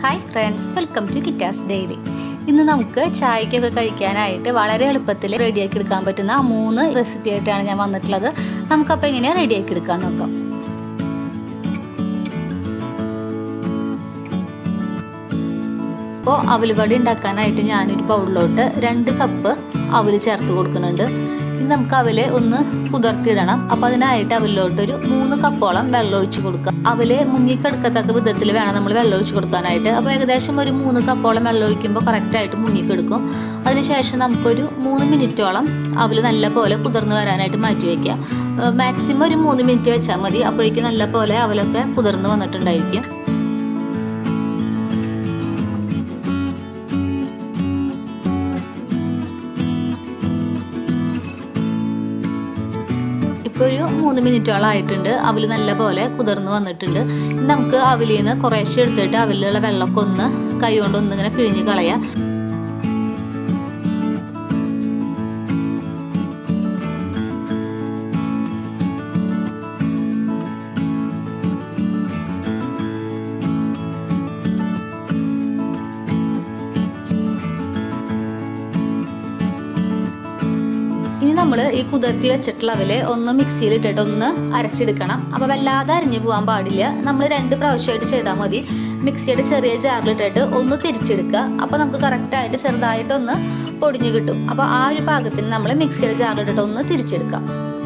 hi friends welcome to Kittas daily ഇന്ന് നമുക്ക് ചായക്കൊക്കെ കഴിക്കാനായിട്ട് വളരെ എളുപ്പത്തിൽ റെഡിയാക്കി എടുക്കാൻ പറ്റുന്ന മൂന്ന് റെസിപ്പി ആയിട്ടാണ് ഞാൻ വന്നിട്ടുള്ളത് നമുക്കപ്പോൾ എങ്ങനെയാണ് റെഡിയാക്കി എടുക്കാൻ നോക്കാം അപ്പോൾ അവലുപടി ഉണ്ടാക്കാനായിട്ട് ഞാനൊരു ബൗളിലോട്ട് രണ്ട് കപ്പ് അവല് ചേർത്ത് കൊടുക്കുന്നുണ്ട് ഇനി നമുക്ക് അവല് ഒന്ന് കുതിർത്തിയിടണം അപ്പോൾ അതിനായിട്ട് അവലിലോട്ടൊരു മൂന്ന് കപ്പോളം വെള്ളം ഒഴിച്ച് കൊടുക്കുക അവല് മുങ്ങിക്കെടുക്കത്തക്ക വിധത്തിൽ വേണം നമ്മൾ വെള്ളം ഒഴിച്ച് കൊടുക്കാനായിട്ട് അപ്പോൾ ഏകദേശം ഒരു മൂന്ന് കപ്പോളം വെള്ളം ഒഴിക്കുമ്പോൾ കറക്റ്റായിട്ട് മുങ്ങിക്കെടുക്കും അതിനുശേഷം നമുക്കൊരു മൂന്ന് മിനിറ്റോളം അവല് നല്ല പോലെ കുതിർന്ന് വരാനായിട്ട് മാറ്റി വയ്ക്കുക മാക്സിമം ഒരു മൂന്ന് മിനിറ്റ് വെച്ചാൽ മതി അപ്പോഴേക്കും നല്ല പോലെ അവലൊക്കെ കുതിർന്ന് വന്നിട്ടുണ്ടായിരിക്കും ഇപ്പോൾ ഒരു മൂന്ന് മിനിറ്റോളം ആയിട്ടുണ്ട് അവൽ നല്ല പോലെ കുതിർന്ന് വന്നിട്ടുണ്ട് നമുക്ക് അവലിൽ നിന്ന് കുറേശ്ശെ എടുത്തിട്ട് അവലിലുള്ള വെള്ളമൊക്കെ ഒന്ന് കൈ കൊണ്ട് ഒന്നിങ്ങനെ പിഴിഞ്ഞ് കളയാം ഇനി നമ്മൾ ഈ കുതിർത്തി വെച്ചിട്ടുള്ള അവല് ഒന്ന് മിക്സിയിൽ ഇട്ടിട്ട് ഒന്ന് അരച്ചെടുക്കണം അപ്പോൾ വല്ലാതെ അരിഞ്ഞു പോകാൻ പാടില്ല നമ്മൾ രണ്ട് പ്രാവശ്യമായിട്ട് ചെയ്താൽ മതി മിക്സിയുടെ ചെറിയ ജാറിലിട്ടിട്ട് ഒന്ന് തിരിച്ചെടുക്കുക അപ്പോൾ നമുക്ക് കറക്റ്റായിട്ട് ചെറുതായിട്ടൊന്ന് പൊടിഞ്ഞു കിട്ടും അപ്പോൾ ആ ഒരു പാകത്തിന് നമ്മൾ മിക്സിയുടെ ജാറിലിട്ടിട്ട് ഒന്ന് തിരിച്ചെടുക്കാം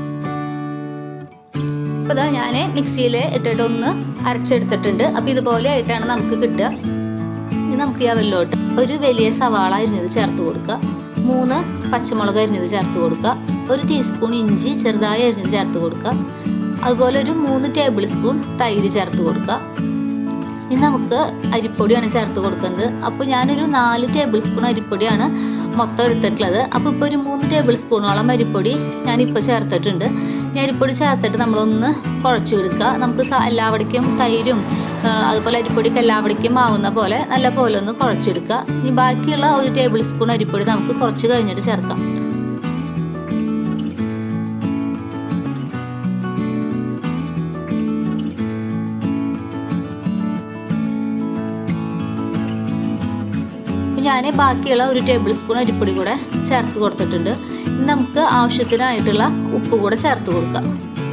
അപ്പോൾ ഇതാ ഞാൻ മിക്സിയിൽ ഇട്ടിട്ട് ഒന്ന് അരച്ചെടുത്തിട്ടുണ്ട് അപ്പോൾ ഇതുപോലെ ആയിട്ടാണ് നമുക്ക് കിട്ടുക ഇനി നമുക്ക് ഈ അവലിലോട്ട് ഒരു വലിയ സവാള അരിഞ്ഞത് ചേർത്ത് കൊടുക്കുക മൂന്ന് പച്ചമുളക് അരിഞ്ഞത് ചേർത്ത് കൊടുക്കുക ഒരു ടീസ്പൂൺ ഇഞ്ചി ചെറുതായി അരിഞ്ഞത് ചേർത്ത് കൊടുക്കുക അതുപോലെ ഒരു മൂന്ന് ടേബിൾ സ്പൂൺ തൈര് ചേർത്ത് കൊടുക്കുക ഇനി നമുക്ക് അരിപ്പൊടിയാണ് ചേർത്ത് കൊടുക്കുന്നത് അപ്പോൾ ഞാനൊരു നാല് ടേബിൾ സ്പൂൺ അരിപ്പൊടിയാണ് മൊത്തം എടുത്തിട്ടുള്ളത് അപ്പോൾ ഇപ്പോൾ ഒരു മൂന്ന് ടേബിൾ സ്പൂണോളം അരിപ്പൊടി ഞാനിപ്പോൾ ചേർത്തിട്ടുണ്ട് ഈ അരിപ്പൊടി ചേർത്തിട്ട് നമ്മളൊന്ന് കുഴച്ചെടുക്കുക നമുക്ക് എല്ലാവിടേക്കും തൈരും അതുപോലെ അരിപ്പൊടിക്ക് എല്ലാവിടേക്കും ആവുന്ന പോലെ നല്ല പോലെ ഒന്ന് കുഴച്ചെടുക്കുക ഇനി ബാക്കിയുള്ള ഒരു ടേബിൾ സ്പൂൺ അരിപ്പൊടി നമുക്ക് കുറച്ച് കഴിഞ്ഞിട്ട് ചേർക്കാം ഞാൻ ബാക്കിയുള്ള ഒരു ടേബിൾ സ്പൂൺ അരിപ്പൊടി കൂടെ ചേർത്ത് കൊടുത്തിട്ടുണ്ട് ഇനി നമുക്ക് ആവശ്യത്തിനായിട്ടുള്ള ഉപ്പ് കൂടെ ചേർത്ത് കൊടുക്കാം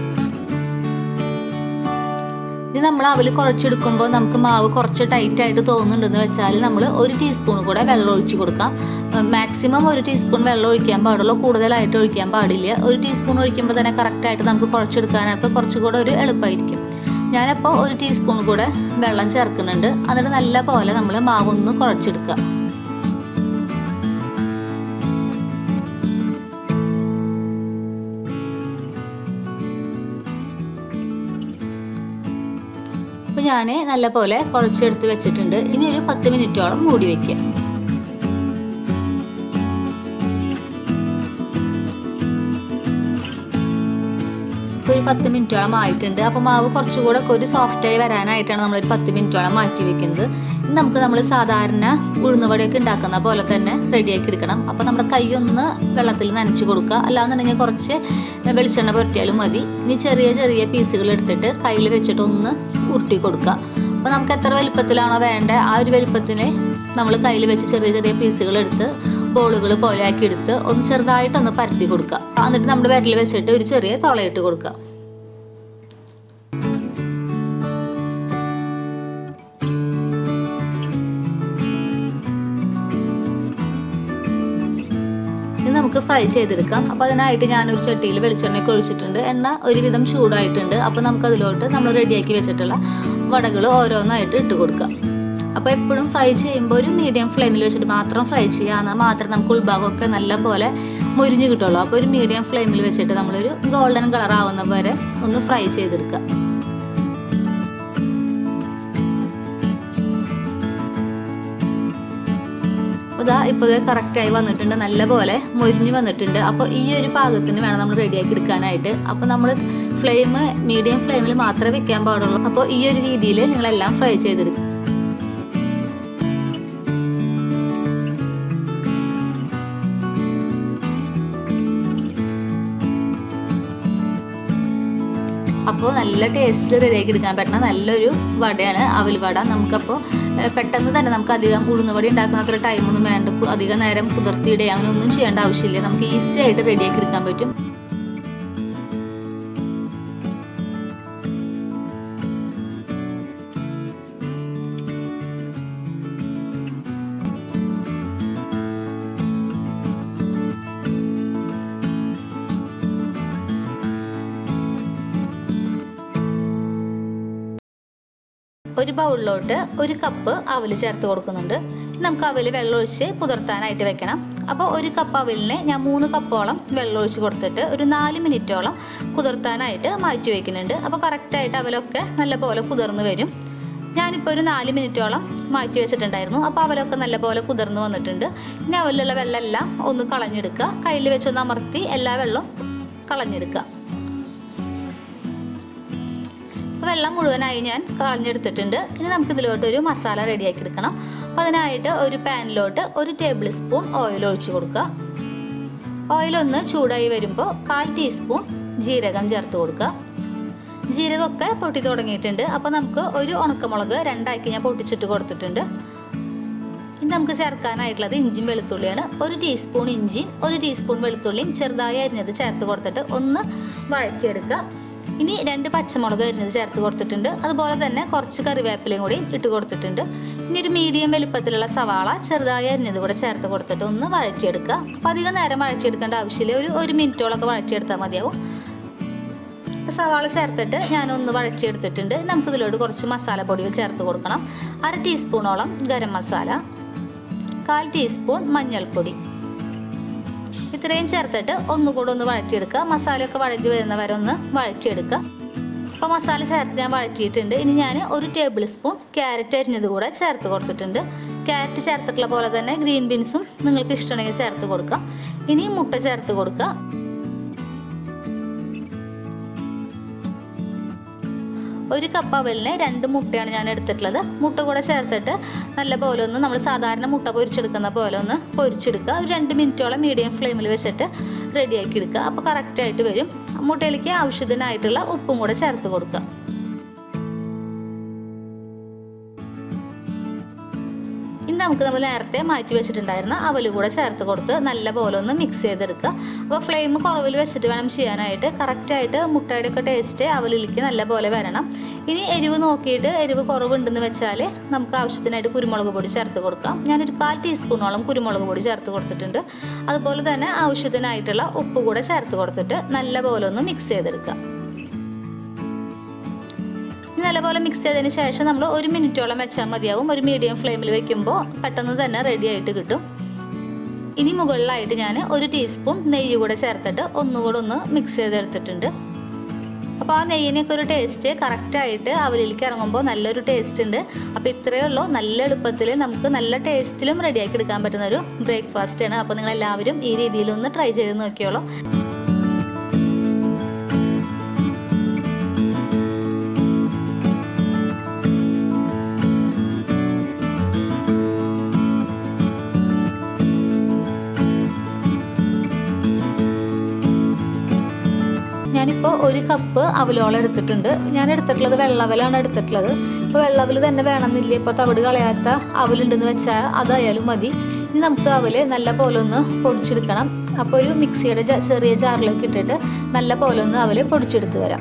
ഇനി നമ്മൾ അവൽ കുഴച്ചെടുക്കുമ്പോൾ നമുക്ക് മാവ് കുറച്ച് ടൈറ്റ് ആയിട്ട് തോന്നുന്നുണ്ടെന്ന് വെച്ചാൽ നമ്മൾ ഒരു ടീസ്പൂൺ കൂടെ വെള്ളം ഒഴിച്ച് കൊടുക്കാം മാക്സിമം ഒരു ടീസ്പൂൺ വെള്ളം ഒഴിക്കാൻ പാടുള്ളൂ കൂടുതലായിട്ട് ഒഴിക്കാൻ പാടില്ല ഒരു ടീസ്പൂൺ ഒഴിക്കുമ്പോൾ തന്നെ കറക്റ്റായിട്ട് നമുക്ക് കുഴച്ചെടുക്കാനൊക്കെ കുറച്ചുകൂടെ ഒരു എളുപ്പമായിരിക്കും ഞാനപ്പോൾ ഒരു ടീസ്പൂൺ കൂടെ വെള്ളം ചേർക്കുന്നുണ്ട് എന്നിട്ട് നല്ല പോലെ നമ്മൾ മാവൊന്ന് കുഴച്ചെടുക്കുക അപ്പോൾ ഞാൻ നല്ല പോലെ കുഴച്ചെടുത്ത് വെച്ചിട്ടുണ്ട് ഇനി ഒരു പത്ത് മിനിറ്റോളം മൂടി വയ്ക്കുക ഒരു പത്ത് മിനിറ്റോളം ആയിട്ടുണ്ട് അപ്പോൾ മാവ് കുറച്ചുകൂടെ ഒരു സോഫ്റ്റായി വരാനായിട്ടാണ് നമ്മളൊരു പത്ത് മിനിറ്റോളം മാറ്റി വെക്കുന്നത് ഇനി നമുക്ക് നമ്മൾ സാധാരണ ഉഴുന്നുവടയൊക്കെ ഉണ്ടാക്കുന്ന പോലെ തന്നെ റെഡിയാക്കി എടുക്കണം അപ്പോൾ നമ്മുടെ കൈ ഒന്ന് വെള്ളത്തിൽ നനച്ച് കൊടുക്കുക അല്ലാന്നുണ്ടെങ്കിൽ കുറച്ച് വെളിച്ചെണ്ണ പുരട്ടിയാലും മതി ഇനി ചെറിയ ചെറിയ പീസുകൾ എടുത്തിട്ട് കയ്യിൽ വെച്ചിട്ട് ഒന്ന് ഉരുട്ടി കൊടുക്കുക അപ്പോൾ നമുക്ക് എത്ര വലുപ്പത്തിലാണോ വേണ്ടത് ആ ഒരു വലുപ്പത്തിന് നമ്മൾ കയ്യിൽ വെച്ച് ചെറിയ ചെറിയ പീസുകൾ എടുത്ത് ബോളുകൾ പോലെ ആക്കി എടുത്ത് ഒന്ന് ചെറുതായിട്ടൊന്ന് പരത്തി കൊടുക്കുക എന്നിട്ട് നമ്മുടെ വിരൽ വെച്ചിട്ട് ഒരു ചെറിയ തുളയിട്ട് കൊടുക്കുക ഇത് നമുക്ക് ഫ്രൈ ചെയ്തെടുക്കാം അപ്പോൾ അതിനായിട്ട് ഞാനൊരു ചട്ടിയിൽ വെളിച്ചെണ്ണയൊക്കെ ഒഴിച്ചിട്ടുണ്ട് എണ്ണ ഒരുവിധം ചൂടായിട്ടുണ്ട് അപ്പോൾ നമുക്ക് അതിലോട്ട് നമ്മൾ റെഡിയാക്കി വെച്ചിട്ടുള്ള വടകൾ ഓരോന്നായിട്ട് ഇട്ട് കൊടുക്കാം അപ്പോൾ എപ്പോഴും ഫ്രൈ ചെയ്യുമ്പോൾ ഒരു മീഡിയം ഫ്ലെയിമിൽ വെച്ചിട്ട് മാത്രം ഫ്രൈ ചെയ്യുക എന്നാൽ മാത്രം നമുക്ക് ഉൾഭാഗമൊക്കെ നല്ല പോലെ മുരിഞ്ഞ് കിട്ടുള്ളൂ അപ്പോൾ ഒരു മീഡിയം ഫ്ലെയിമിൽ വെച്ചിട്ട് നമ്മളൊരു ഗോൾഡൻ കളർ ആവുന്ന വരെ ഒന്ന് ഫ്രൈ ചെയ്തെടുക്കുക ഇതാ ഇപ്പോൾ കറക്റ്റായി വന്നിട്ടുണ്ട് നല്ല പോലെ മൊരിഞ്ഞ് വന്നിട്ടുണ്ട് അപ്പോൾ ഈ ഒരു പാകത്തിന് വേണം നമ്മൾ റെഡിയാക്കി എടുക്കാനായിട്ട് അപ്പോൾ നമ്മൾ ഫ്ലെയിം മീഡിയം ഫ്ലെയിമിൽ മാത്രമേ വെക്കാൻ പാടുള്ളൂ അപ്പോൾ ഈ ഒരു രീതിയിൽ നിങ്ങളെല്ലാം ഫ്രൈ ചെയ്തെടുക്കും അപ്പോൾ നല്ല ടേസ്റ്റ് റെഡിയാക്കി എടുക്കാൻ പറ്റുന്ന നല്ലൊരു വടയാണ് അവൽ വട നമുക്കപ്പോൾ ഏഹ് പെട്ടെന്ന് തന്നെ നമുക്ക് അധികം ഉഴുന്നുപൊടി ഉണ്ടാക്കുന്ന അത്ര ടൈമൊന്നും വേണ്ട കു- അധികം നേരം കുതിർത്തിയിടുക അങ്ങനെ ഒന്നും ചെയ്യേണ്ട ആവശ്യമില്ല നമുക്ക് ഈസി ആയിട്ട് റെഡിയാക്കി എടുക്കാൻ പറ്റും ഒരു ബൗളിലോട്ട് ഒരു കപ്പ് അവല് ചേർത്ത് കൊടുക്കുന്നുണ്ട് നമുക്ക് അവല് വെള്ളമൊഴിച്ച് കുതിർത്താനായിട്ട് വെക്കണം അപ്പോൾ ഒരു കപ്പ് അവലിന് ഞാൻ മൂന്ന് കപ്പോളം വെള്ളമൊഴിച്ച് കൊടുത്തിട്ട് ഒരു നാല് മിനിറ്റോളം കുതിർത്താനായിട്ട് മാറ്റി വയ്ക്കുന്നുണ്ട് അപ്പോൾ കറക്റ്റായിട്ട് അവലൊക്കെ നല്ലപോലെ കുതിർന്ന് വരും ഞാനിപ്പോൾ ഒരു നാല് മിനിറ്റോളം മാറ്റി വെച്ചിട്ടുണ്ടായിരുന്നു അപ്പോൾ അവലൊക്കെ നല്ലപോലെ കുതിർന്ന് വന്നിട്ടുണ്ട് ഇനി അവലിലുള്ള വെള്ളമെല്ലാം ഒന്ന് കളഞ്ഞെടുക്കുക കയ്യിൽ വെച്ചൊന്ന് അമർത്തി എല്ലാ വെള്ളവും കളഞ്ഞെടുക്കുക അപ്പോൾ വെള്ളം മുഴുവനായി ഞാൻ കളഞ്ഞെടുത്തിട്ടുണ്ട് ഇനി നമുക്ക് ഇതിലോട്ട് ഒരു മസാല റെഡിയാക്കി എടുക്കണം അപ്പോൾ അതിനായിട്ട് ഒരു പാനിലോട്ട് ഒരു ടേബിൾ സ്പൂൺ ഓയിൽ ഒഴിച്ച് കൊടുക്കുക ഓയിൽ ഒന്ന് ചൂടായി വരുമ്പോൾ കാൽ ടീസ്പൂൺ ജീരകം ചേർത്ത് കൊടുക്കുക ജീരകമൊക്കെ പൊട്ടി തുടങ്ങിയിട്ടുണ്ട് അപ്പോൾ നമുക്ക് ഒരു ഉണക്കമുളക് രണ്ടാക്കി ഞാൻ പൊട്ടിച്ചിട്ട് കൊടുത്തിട്ടുണ്ട് ഇനി നമുക്ക് ചേർക്കാനായിട്ടുള്ളത് ഇഞ്ചിയും വെളുത്തുള്ളിയാണ് ഒരു ടീസ്പൂൺ ഇഞ്ചിയും ഒരു ടീസ്പൂൺ വെളുത്തുള്ളിയും ചെറുതായി അരിഞ്ഞത് ചേർത്ത് കൊടുത്തിട്ട് ഒന്ന് വഴറ്റിയെടുക്കുക ഇനി രണ്ട് പച്ചമുളക് അരിഞ്ഞത് ചേർത്ത് കൊടുത്തിട്ടുണ്ട് അതുപോലെ തന്നെ കുറച്ച് കറിവേപ്പിലയും കൂടി ഇട്ട് കൊടുത്തിട്ടുണ്ട് ഇനി ഒരു മീഡിയം വലുപ്പത്തിലുള്ള സവാള ചെറുതായി അരിഞ്ഞത് കൂടെ ചേർത്ത് കൊടുത്തിട്ട് ഒന്ന് വഴറ്റിയെടുക്കുക അപ്പോൾ അധികം നേരം വഴറ്റിയെടുക്കേണ്ട ആവശ്യമില്ല ഒരു ഒരു മിനിറ്റോളൊക്കെ വഴറ്റിയെടുത്താൽ മതിയാവും സവാള ചേർത്തിട്ട് ഞാനൊന്ന് വഴറ്റിയെടുത്തിട്ടുണ്ട് നമുക്ക് ഇതിലോട്ട് കുറച്ച് മസാലപ്പൊടികൾ ചേർത്ത് കൊടുക്കണം അര ടീസ്പൂണോളം ഗരം മസാല കാൽ ടീസ്പൂൺ മഞ്ഞൾപ്പൊടി ഇത്രയും ചേർത്തിട്ട് ഒന്നുകൂടെ ഒന്ന് വഴറ്റിയെടുക്കുക മസാലയൊക്കെ വഴറ്റി വരുന്ന വരെ ഒന്ന് വഴറ്റിയെടുക്കുക അപ്പോൾ മസാല ചേർത്ത് ഞാൻ വഴറ്റിയിട്ടുണ്ട് ഇനി ഞാൻ ഒരു ടേബിൾ സ്പൂൺ ക്യാരറ്റ് അരിഞ്ഞത് കൂടെ ചേർത്ത് കൊടുത്തിട്ടുണ്ട് ക്യാരറ്റ് ചേർത്തിട്ടുള്ള പോലെ തന്നെ ഗ്രീൻ ബീൻസും നിങ്ങൾക്ക് ഇഷ്ടമുണ്ടെങ്കിൽ ചേർത്ത് കൊടുക്കാം ഇനി മുട്ട ചേർത്ത് കൊടുക്കുക ഒരു കപ്പ് അവലിന് രണ്ട് മുട്ടയാണ് ഞാൻ എടുത്തിട്ടുള്ളത് മുട്ട കൂടെ ചേർത്തിട്ട് നല്ല പോലെ ഒന്ന് നമ്മൾ സാധാരണ മുട്ട പൊരിച്ചെടുക്കുന്ന പോലെ ഒന്ന് പൊരിച്ചെടുക്കുക ഒരു രണ്ട് മിനിറ്റോളം മീഡിയം ഫ്ലെയിമിൽ വെച്ചിട്ട് റെഡിയാക്കി എടുക്കുക അപ്പോൾ കറക്റ്റായിട്ട് വരും മുട്ടയിലേക്ക് ആവശ്യത്തിനായിട്ടുള്ള ഉപ്പും കൂടെ ചേർത്ത് കൊടുക്കുക ഇനി നമുക്ക് നമ്മൾ നേരത്തെ മാറ്റി വെച്ചിട്ടുണ്ടായിരുന്ന അവല് കൂടെ ചേർത്ത് കൊടുത്ത് നല്ല പോലെ ഒന്ന് മിക്സ് ചെയ്തെടുക്കുക അപ്പോൾ ഫ്ലെയിം കുറവിൽ വെച്ചിട്ട് വേണം ചെയ്യാനായിട്ട് കറക്റ്റായിട്ട് മുട്ടയുടെ ഒക്കെ ടേസ്റ്റ് അവലിലേക്ക് നല്ല പോലെ വരണം ഇനി എരിവ് നോക്കിയിട്ട് എരിവ് കുറവുണ്ടെന്ന് വെച്ചാൽ നമുക്ക് ആവശ്യത്തിനായിട്ട് കുരുമുളക് പൊടി ചേർത്ത് കൊടുക്കാം ഞാനൊരു കാൽ ടീസ്പൂണോളം കുരുമുളക് പൊടി ചേർത്ത് കൊടുത്തിട്ടുണ്ട് അതുപോലെ തന്നെ ആവശ്യത്തിനായിട്ടുള്ള ഉപ്പ് കൂടെ ചേർത്ത് കൊടുത്തിട്ട് നല്ല പോലെ ഒന്ന് മിക്സ് ചെയ്തെടുക്കുക ഇനി നല്ലപോലെ മിക്സ് ചെയ്തതിന് ശേഷം നമ്മൾ ഒരു മിനിറ്റോളം വെച്ചാൽ മതിയാവും ഒരു മീഡിയം ഫ്ലെയിമിൽ വെക്കുമ്പോൾ പെട്ടെന്ന് തന്നെ റെഡി ആയിട്ട് കിട്ടും ഇനി മുകളിലായിട്ട് ഞാൻ ഒരു ടീസ്പൂൺ നെയ്യ് കൂടെ ചേർത്തിട്ട് ഒന്നുകൂടെ ഒന്ന് മിക്സ് ചെയ്തെടുത്തിട്ടുണ്ട് അപ്പോൾ ആ നെയ്യിനൊക്കെ ഒരു ടേസ്റ്റ് കറക്റ്റായിട്ട് അവലിലേക്ക് ഇറങ്ങുമ്പോൾ നല്ലൊരു ടേസ്റ്റ് ഉണ്ട് അപ്പോൾ ഇത്രയേ ഉള്ളൂ നല്ല എളുപ്പത്തിൽ നമുക്ക് നല്ല ടേസ്റ്റിലും റെഡിയാക്കി എടുക്കാൻ പറ്റുന്ന ഒരു ബ്രേക്ക്ഫാസ്റ്റ് ആണ് അപ്പോൾ നിങ്ങൾ എല്ലാവരും ഈ രീതിയിലൊന്ന് ട്രൈ ചെയ്ത് നോക്കിയോളൂ ഞാനിപ്പോൾ ഒരു കപ്പ് അവലോളം എടുത്തിട്ടുണ്ട് ഞാൻ എടുത്തിട്ടുള്ളത് വെള്ളവലാണ് എടുത്തിട്ടുള്ളത് ഇപ്പോൾ വെള്ളവൽ തന്നെ വേണമെന്നില്ല ഇപ്പോൾ തവിട് കളയാത്ത അവലുണ്ടെന്ന് വെച്ചാൽ അതായാലും മതി ഇനി നമുക്ക് അവല് നല്ല പോലെ ഒന്ന് പൊടിച്ചെടുക്കണം അപ്പോൾ ഒരു മിക്സിയുടെ ജാ- ചെറിയ ജാറിലേക്ക് ഇട്ടിട്ട് നല്ല പോലെ ഒന്ന് അവല് പൊടിച്ചെടുത്ത് വരാം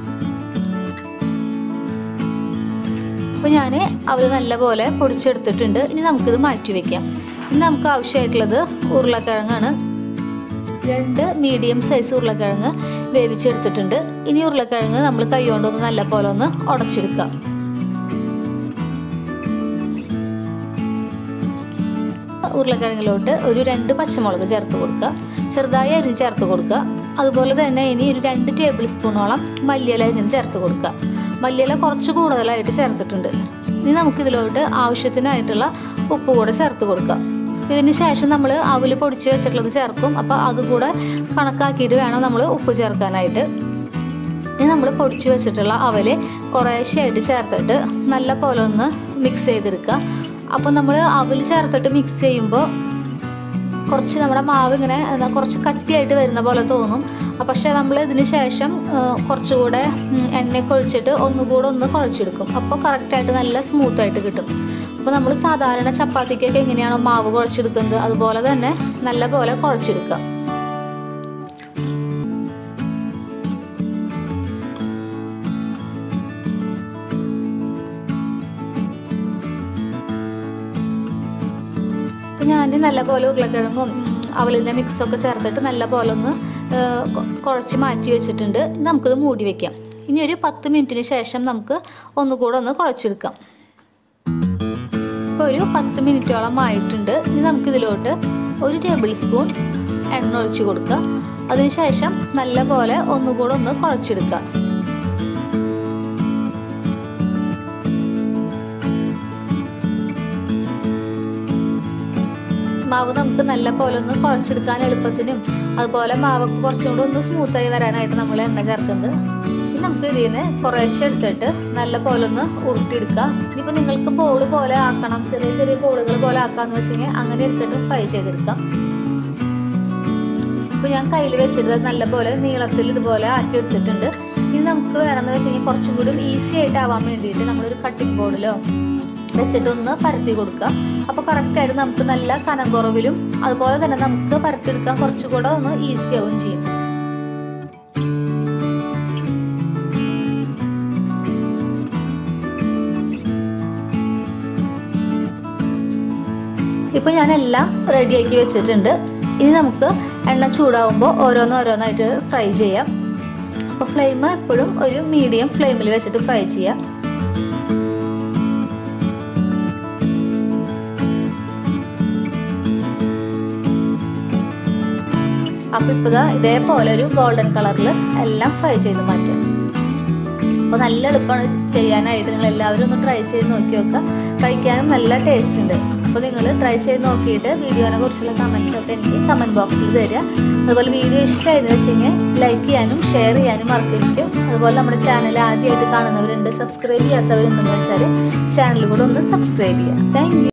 അപ്പോൾ ഞാൻ അവല് നല്ല പോലെ പൊടിച്ചെടുത്തിട്ടുണ്ട് ഇനി നമുക്കിത് മാറ്റി വയ്ക്കാം ഇനി നമുക്ക് ആവശ്യമായിട്ടുള്ളത് ഉരുളക്കിഴങ്ങാണ് രണ്ട് മീഡിയം സൈസ് ഉരുളക്കിഴങ്ങ് വേവിച്ചെടുത്തിട്ടുണ്ട് ഇനി ഉരുളക്കിഴങ്ങ് നമ്മൾ കൈകൊണ്ടൊന്ന് നല്ല പോലെ ഒന്ന് ഉടച്ചെടുക്കാം ഉരുളക്കിഴങ്ങിലോട്ട് ഒരു രണ്ട് പച്ചമുളക് ചേർത്ത് കൊടുക്കുക ചെറുതായി അരിഞ്ഞ് ചേർത്ത് കൊടുക്കുക അതുപോലെ തന്നെ ഇനി ഒരു രണ്ട് ടേബിൾ സ്പൂണോളം മല്ലിയില അരിഞ്ഞ് ചേർത്ത് കൊടുക്കുക മല്ലിയില കുറച്ച് കൂടുതലായിട്ട് ചേർത്തിട്ടുണ്ട് ഇനി നമുക്കിതിലോട്ട് ആവശ്യത്തിനായിട്ടുള്ള ഉപ്പ് കൂടെ ചേർത്ത് കൊടുക്കുക ഇതിന് ശേഷം നമ്മൾ അവല് പൊടിച്ച് വെച്ചിട്ടുള്ളത് ചേർക്കും അപ്പോൾ അതുകൂടെ കണക്കാക്കിയിട്ട് വേണം നമ്മൾ ഉപ്പ് ചേർക്കാനായിട്ട് ഇനി നമ്മൾ പൊടിച്ച് വെച്ചിട്ടുള്ള അവല് കുറേശ്ശെയായിട്ട് ചേർത്തിട്ട് നല്ല പോലെ ഒന്ന് മിക്സ് ചെയ്തെടുക്കുക അപ്പോൾ നമ്മൾ അവല് ചേർത്തിട്ട് മിക്സ് ചെയ്യുമ്പോൾ കുറച്ച് നമ്മുടെ മാവ് ഇങ്ങനെ എന്താ കുറച്ച് കട്ടിയായിട്ട് വരുന്ന പോലെ തോന്നും പക്ഷേ നമ്മൾ ഇതിന് ശേഷം ആ, കുറച്ചുകൂടെ ഉം, എണ്ണയൊക്കെ ഒഴിച്ചിട്ട് ഒന്നുകൂടെ ഒന്ന് കുഴച്ചെടുക്കും അപ്പോൾ കറക്റ്റായിട്ട് നല്ല സ്മൂത്തായിട്ട് കിട്ടും അപ്പോൾ നമ്മൾ സാധാരണ ചപ്പാത്തിക്കൊക്കെ എങ്ങനെയാണോ മാവ് കുഴച്ചെടുക്കുന്നത് അതുപോലെ തന്നെ നല്ല പോലെ കുഴച്ചെടുക്കുക അപ്പോൾ ഞാൻ നല്ലപോലെ ഉരുളക്കിഴങ്ങും അവലിൻ്റെ മിക്സൊക്കെ ചേർത്തിട്ട് നല്ലപോലെ ഒന്ന് ആ, കൊ- കുഴച്ച് മാറ്റി വെച്ചിട്ടുണ്ട് ഇനി നമുക്കിത് മൂടി വെക്കാം ഇനി ഒരു പത്ത് മിനിറ്റിന് ശേഷം നമുക്ക് ഒന്നുകൂടെ ഒന്ന് കുഴച്ചെടുക്കാം ഇപ്പോൾ ഒരു പത്ത് മിനിറ്റോളം ആയിട്ടുണ്ട് ഇനി നമുക്കിതിലോട്ട് ഒരു ടേബിൾ സ്പൂൺ എണ്ണ ഒഴിച്ച് കൊടുക്കുക അതിനുശേഷം നല്ലപോലെ ഒന്നുകൂടെ ഒന്ന് കുഴച്ചെടുക്കുക മാവ് നമുക്ക് നല്ല പോലെ ഒന്ന് കുഴച്ചെടുക്കാൻ എളുപ്പത്തിനും അതുപോലെ മാവൊക്കെ കുറച്ചും കൂടെ ഒന്ന് സ്മൂത്തായി വരാനായിട്ട് നമ്മൾ എണ്ണ ചേർക്കുന്നത് ഇനി നമുക്ക് ഇതിൽ നിന്ന് കുറേശ്ശെ എടുത്തിട്ട് നല്ല പോലെ ഒന്ന് ഉരുട്ടിയെടുക്കുക ഇനിയിപ്പോൾ നിങ്ങൾക്ക് ബോൾ പോലെ ആക്കണം ചെറിയ ചെറിയ ബോളുകൾ പോലെ ആക്കാന്ന് വെച്ച് കഴിഞ്ഞാൽ അങ്ങനെ എടുത്തിട്ട് ഫ്രൈ ചെയ്തെടുക്കാം ഇപ്പോൾ ഞാൻ കയ്യിൽ വെച്ചിട്ട് നല്ല പോലെ നീളത്തിൽ ഇതുപോലെ ആക്കി എടുത്തിട്ടുണ്ട് ഇനി നമുക്ക് വേണമെന്ന് വെച്ച് കഴിഞ്ഞാൽ കുറച്ചും കൂടി ഈസി ആയിട്ട് ആവാൻ വേണ്ടിയിട്ട് നമ്മളൊരു കട്ടിംഗ് ബോർഡിലോ വെച്ചിട്ടൊന്ന് പരത്തി കൊടുക്കുക അപ്പോൾ കറക്റ്റായിട്ട് നമുക്ക് നല്ല കനം കുറവിലും അതുപോലെ തന്നെ നമുക്ക് പരത്തിയെടുക്കാൻ കുറച്ചുകൂടെ ഒന്ന് ഈസി ആവുകയും ചെയ്യും ഇപ്പോൾ ഞാൻ എല്ലാം റെഡിയാക്കി വെച്ചിട്ടുണ്ട് ഇനി നമുക്ക് എണ്ണ ചൂടാവുമ്പോൾ ഓരോന്നോരോന്നായിട്ട് ഫ്രൈ ചെയ്യാം അപ്പോൾ ഫ്ലെയിം എപ്പോഴും ഒരു മീഡിയം ഫ്ലെയിമിൽ വെച്ചിട്ട് ഫ്രൈ ചെയ്യാം അപ്പോൾ ഇപ്പോൾ ദാ ഇതേപോലെ ഒരു ഗോൾഡൻ കളറിൽ എല്ലാം ഫ്രൈ ചെയ്ത് മാറ്റും അപ്പോൾ നല്ല എളുപ്പമാണ് ചെയ്യാനായിട്ട് നിങ്ങൾ എല്ലാവരും ഒന്ന് ട്രൈ ചെയ്ത് നോക്കി നോക്കുക കഴിക്കാനും നല്ല ടേസ്റ്റ് ഉണ്ട് അപ്പോൾ നിങ്ങൾ ട്രൈ ചെയ്ത് നോക്കിയിട്ട് വീഡിയോനെ കുറിച്ചുള്ള കമൻസ് ഒക്കെ എനിക്ക് കമൻറ്റ് ബോക്സിൽ തരിക അതുപോലെ വീഡിയോ ഇഷ്ടമായെന്ന് വെച്ച് കഴിഞ്ഞാൽ ലൈക്ക് ചെയ്യാനും ഷെയർ ചെയ്യാനും മറക്കരുത് അതുപോലെ നമ്മുടെ ചാനൽ ആദ്യമായിട്ട് കാണുന്നവരുണ്ട് സബ്സ്ക്രൈബ് ചെയ്യാത്തവരുണ്ടെന്ന് വെച്ചാൽ ചാനൽ കൂടെ ഒന്ന് സബ്സ്ക്രൈബ് ചെയ്യുക താങ്ക്